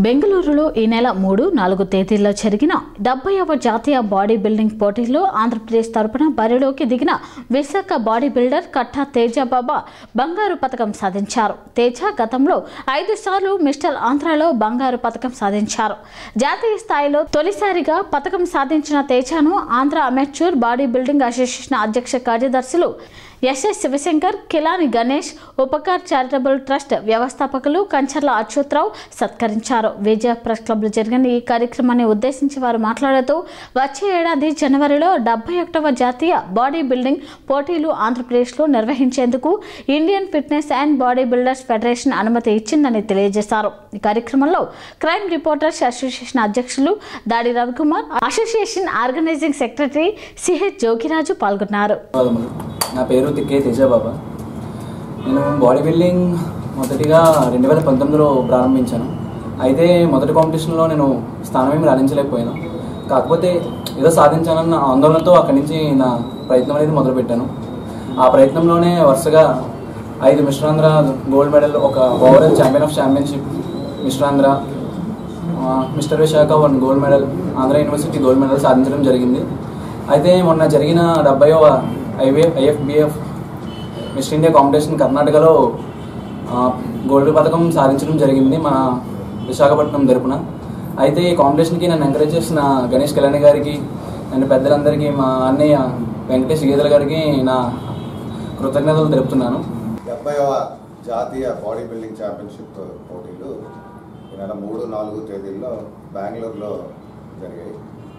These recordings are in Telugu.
బెంగళూరులో ఈ నెల మూడు నాలుగు తేదీల్లో జరిగిన డెబ్బైవ జాతీయ బాడీ బిల్డింగ్ పోటీల్లో ఆంధ్రప్రదేశ్ తరపున బరిలోకి దిగిన విశాఖ బాడీ బిల్డర్ కట్టా తేజ బాబా బంగారు పథకం సాధించారు తేజ గతంలో ఐదు సార్లు మిస్టర్ ఆంధ్రాలో బంగారు పథకం సాధించారు జాతీయ స్థాయిలో తొలిసారిగా పథకం సాధించిన తేజను Andhra amateur body building association అధ్యక్ష కార్యదర్శులు SS Sivashankar Kilani Ganesh Upkar charitable trust వ్యవస్థాపకులు కంచర్ల అచ్యుతరావు సత్కరించారు విజయ ప్రెస్ క్లబ్లో జరిగిన ఈ కార్యక్రమాన్ని ఉద్దేశించి వారు మాట్లాడుతూ వచ్చే ఏడాది జనవరిలో డెబ్బై ఒకటవ జాతీయ బాడీ బిల్డింగ్ పోటీలు ఆంధ్రప్రదేశ్లో నిర్వహించేందుకు Indian fitness and body builders federation అనుమతి ఇచ్చిందని తెలియజేశారు ఈ కార్యక్రమంలో క్రైమ్ రిపోర్టర్స్ అసోసియేషన్ అధ్యక్షులు Dadi Ravikumar association organising secretary CH Jogiraju పాల్గొన్నారు ధన్యవాదములు నా పేరు తిక్కే తేజబాబా నేను బాడీ బిల్డింగ్ మొదటిగా రెండు వేల పంతొమ్మిదిలో ప్రారంభించాను అయితే మొదటి కాంపిటీషన్లో నేను స్థానమేమి రాణించలేకపోయాను కాకపోతే ఏదో సాధించానన్న ఆందోళనతో అక్కడి నుంచి నా ప్రయత్నం అనేది మొదలుపెట్టాను ఆ ప్రయత్నంలోనే వరుసగా ఐదు మిశ్రాంధ్ర గోల్డ్ మెడల్ ఒక ఓవరాల్ ఛాంపియన్ ఆఫ్ ఛాంపియన్షిప్ మిశ్రాంధ్ర ఆ, mister Visakha one gold medal Andhra university gold medal సాధించడం జరిగింది అయితే మొన్న జరిగిన డెబ్బైవ ఐవే ఐఎఫ్బిఎఫ్ మిస్ ఇండియా కాంపిటీషన్ కర్ణాటకలో ఆ, గోల్డ్ పథకం సాధించడం జరిగింది మన విశాఖపట్నం తరపున అయితే ఈ కాంపిటీషన్కి నన్ను ఎంకరేజ్ చేసిన గణేష్ కళ్యాణ్ గారికి అండ్ పెద్దలందరికీ మా అన్నయ్య వెంకటేష్ గీతల గారికి నా కృతజ్ఞతలు తెలుపుతున్నాను డెబ్బైవ జాతీయ బాడీ బిల్డింగ్ ఛాంపియన్షిప్ పోటీలు ఈ నెల మూడు నాలుగు తేదీల్లో బెంగళూరులో జరిగాయి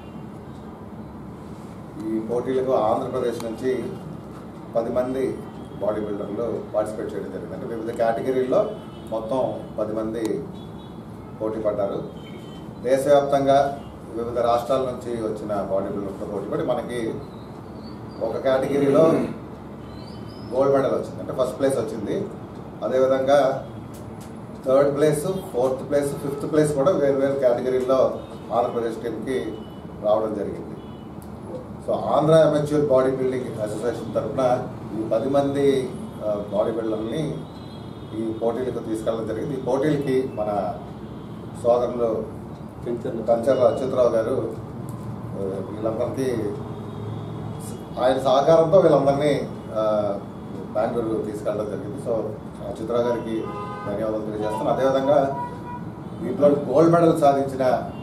ఈ పోటీలకు ఆంధ్రప్రదేశ్ నుంచి పది మంది బాడీ బిల్డర్లు పార్టిసిపేట్ చేయడం జరిగింది అంటే వివిధ కేటగిరీల్లో మొత్తం పది మంది పోటీ పడ్డారు దేశవ్యాప్తంగా వివిధ రాష్ట్రాల నుంచి వచ్చిన బాడీ బిల్డర్లతో పోటీ పడి మనకి ఒక కేటగిరీలో గోల్డ్ మెడల్ వచ్చింది అంటే ఫస్ట్ ప్లేస్ వచ్చింది అదేవిధంగా third place fourth place fifth place కూడా వేరు వేరు కేటగిరీల్లో ఆంధ్రప్రదేశ్ టీంకి రావడం జరిగింది so Andhra amateur body building association తరఫున ఈ పది మంది ఆ, బాడీ బిల్డర్ని ఈ పోటీలకు తీసుకెళ్ళడం జరిగింది ఈ పోటీలకి మన సోదరులు కంచర్ల అచ్యుతరావు గారు ఆ, వీళ్ళందరికీ ఆయన సహకారంతో వీళ్ళందరినీ ఆ, బెంగళూరు తీసుకెళ్ళడం జరిగింది సో చిత్ర గారికి ధన్యవాదాలు తెలియజేస్తాను అదేవిధంగా దీంట్లో గోల్డ్ మెడల్ సాధించిన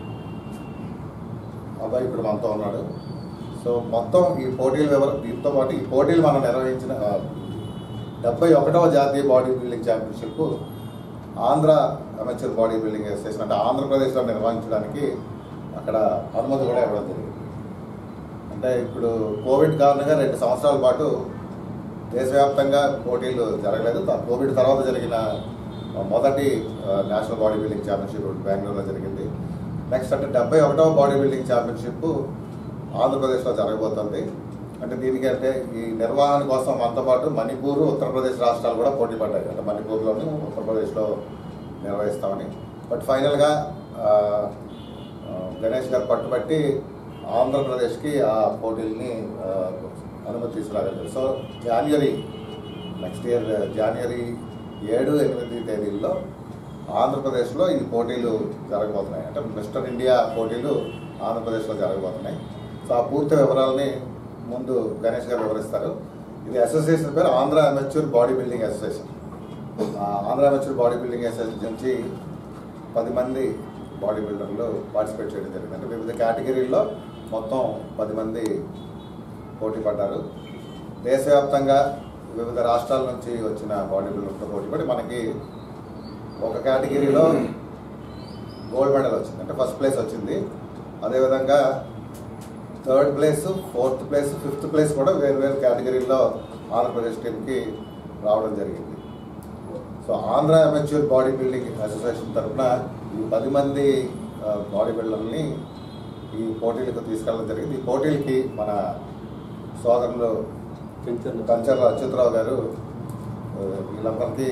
అబ్బాయి ఇప్పుడు మనతో ఉన్నాడు సో మొత్తం ఈ పోటీల వివరం దీంతో పాటు ఈ పోటీలు మనం నిర్వహించిన ఆ, డెబ్బై ఒకటవ జాతీయ body building championship Andhra amateur body building association అంటే ఆంధ్రప్రదేశ్లో నిర్వహించడానికి అక్కడ అనుమతి కూడా ఇవ్వడం జరిగింది అంటే ఇప్పుడు కోవిడ్ కారణంగా రెండు సంవత్సరాల పాటు దేశవ్యాప్తంగా పోటీలు జరగలేదు త- కోవిడ్ తర్వాత జరిగిన మొదటి ఆ, నేషనల్ బాడీ బిల్డింగ్ ఛాంపియన్షిప్ బెంగళూరులో జరిగింది నెక్స్ట్ అంటే డెబ్బై ఒకటవ బాడీ బిల్డింగ్ ఛాంపియన్షిప్ ఆంధ్రప్రదేశ్లో జరగబోతుంది అంటే దీనికి అంటే ఈ నిర్వహణ కోసం మనతో పాటు మణిపూర్ ఉత్తరప్రదేశ్ రాష్ట్రాలు కూడా పోటీ పడ్డాయి అంటే మణిపూర్లోను ఉత్తరప్రదేశ్లో నిర్వహిస్తామని బట్ ఫైనల్గా ఆ, ఆ, గణేష్ గారు పట్టుబట్టి ఆంధ్రప్రదేశ్కి ఆ పోటీల్ని ఆ, అనుమతి తీసుకురాగలిగారు సో జాన్వరి నెక్స్ట్ ఇయర్ జనవరి ఏడు ఎనిమిది తేదీల్లో ఆంధ్రప్రదేశ్లో ఈ పోటీలు జరగబోతున్నాయి అంటే మిస్టర్ ఇండియా పోటీలు ఆంధ్రప్రదేశ్లో జరగబోతున్నాయి సో ఆ పూర్తి వివరాలని ముందు గణేష్ గారు వివరిస్తారు ఇది అసోసియేషన్ పేరు Andhra amateur body building association ఆ Andhra amateur body building association నుంచి పది మంది బాడీ బిల్డర్లు పార్టిసిపేట్ చేయడం జరిగింది అంటే వివిధ కేటగిరీల్లో మొత్తం పది మంది పోటీ పడ్డారు దేశవ్యాప్తంగా వివిధ రాష్ట్రాల నుంచి వచ్చిన బాడీ బిల్డర్లతో పోటీ పడి మనకి ఒక కేటగిరీలో గోల్డ్ మెడల్ వచ్చింది అంటే ఫస్ట్ ప్లేస్ వచ్చింది అదేవిధంగా third place fourth place fifth place కూడా వేరు వేరు కేటగిరీల్లో ఆంధ్రప్రదేశ్ టీంకి రావడం జరిగింది so Andhra amateur body building association తరఫున ఈ పది మంది ఆ, బాడీ బిల్డర్ని ఈ పోటీలకు తీసుకెళ్ళడం జరిగింది ఈ పోటీలకి మన సోదరులు కంచర్ల అచ్యుతరావు గారు ఆ, వీళ్ళందరికీ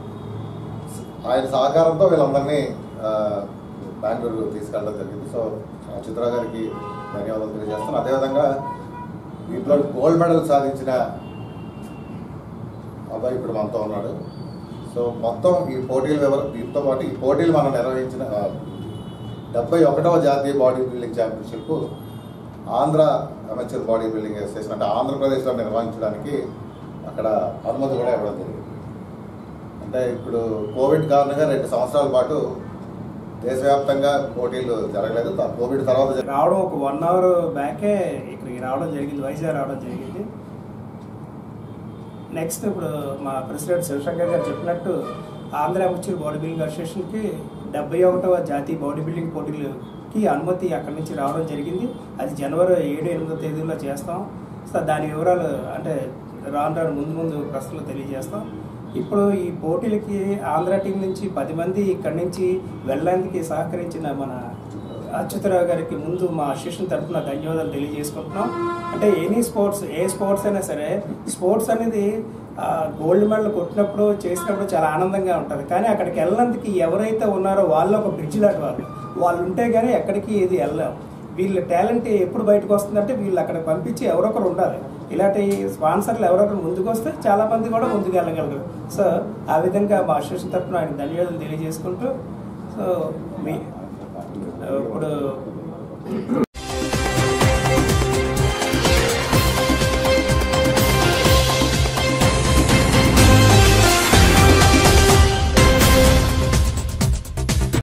ఆయన సహకారంతో వీళ్ళందరినీ ఆ, బెంగళూరు తీసుకెళ్ళడం జరిగింది సో అచ్యుతరావు గారికి ధన్యవాదాలు తెలియజేస్తాను అదేవిధంగా దీంట్లో గోల్డ్ మెడల్ సాధించిన అబ్బాయి ఇప్పుడు మనతో ఉన్నాడు సో మొత్తం ఈ పోటీల వివరం దీంతో పాటు ఈ పోటీలు మనం నిర్వహించిన ఆ, డెబ్బై ఒకటవ జాతీయ body building championship Andhra amateur body building association అంటే ఆంధ్రప్రదేశ్లో నిర్వహించడానికి అక్కడ అనుమతి కూడా ఇవ్వడం జరిగింది అంటే ఇప్పుడు కోవిడ్ కారణంగా రెండు సంవత్సరాల పాటు దేశవ్యాప్తంగా పోటీలు జరగలేదు త- కోవిడ్ తర్వాత జరిగిన రావడం ఒక వన్ అవర్ బ్యాకే ఇక్కడికి రావడం జరిగింది వైజాగ్ రావడం జరిగింది నెక్స్ట్ ఇప్పుడు మా ప్రెసిడెంట్ శివశంకర్ గారు చెప్పినట్టు ఆంధ్ర అమర్చూర్ బాడీ బిల్డింగ్ అసోసియేషన్కి డెబ్బై ఒకటవ జాతీయ బాడీ బిల్డింగ్ పోటీలకి అనుమతి అక్కడి నుంచి రావడం జరిగింది అది జనవరి ఏడు ఎనిమిదో తేదీలో చేస్తాం సో దాని వివరాలు అంటే రాను రాను ముందు ముందు ప్రశ్నలు తెలియజేస్తాం ఇప్పుడు ఈ పోటీలకి ఆంధ్ర టీం నుంచి పది మంది ఇక్కడి నుంచి వెళ్ళడానికి సహకరించిన మన అచ్యుతరావు గారికి ముందు మా అసోసియేషన్ తరఫున ధన్యవాదాలు తెలియజేసుకుంటున్నాం అంటే ఎనీ స్పోర్ట్స్ ఏ స్పోర్ట్స్ అయినా సరే స్పోర్ట్స్ అనేది గోల్డ్ మెడల్ కొట్టినప్పుడు చేసినప్పుడు చాలా ఆనందంగా ఉంటుంది కానీ అక్కడికి వెళ్ళినందుకు ఎవరైతే ఉన్నారో వాళ్ళు ఒక బ్రిడ్జ్ లాంటి వాళ్ళు వాళ్ళు ఉంటే కానీ ఎక్కడికి ఇది వెళ్ళాం వీళ్ళ టాలెంట్ ఎప్పుడు బయటకు వస్తుందంటే వీళ్ళు అక్కడ పంపించి ఎవరొకరు ఉండాలి ఇలాంటి స్పాన్సర్లు ఎవరొకరు ముందుకు వస్తే చాలా మంది కూడా ముందుకు వెళ్ళగలరు సో ఆ విధంగా మా అసోసియేషన్ తరఫున ఆయన ధన్యవాదాలు తెలియజేసుకుంటూ సో మీ ఇప్పుడు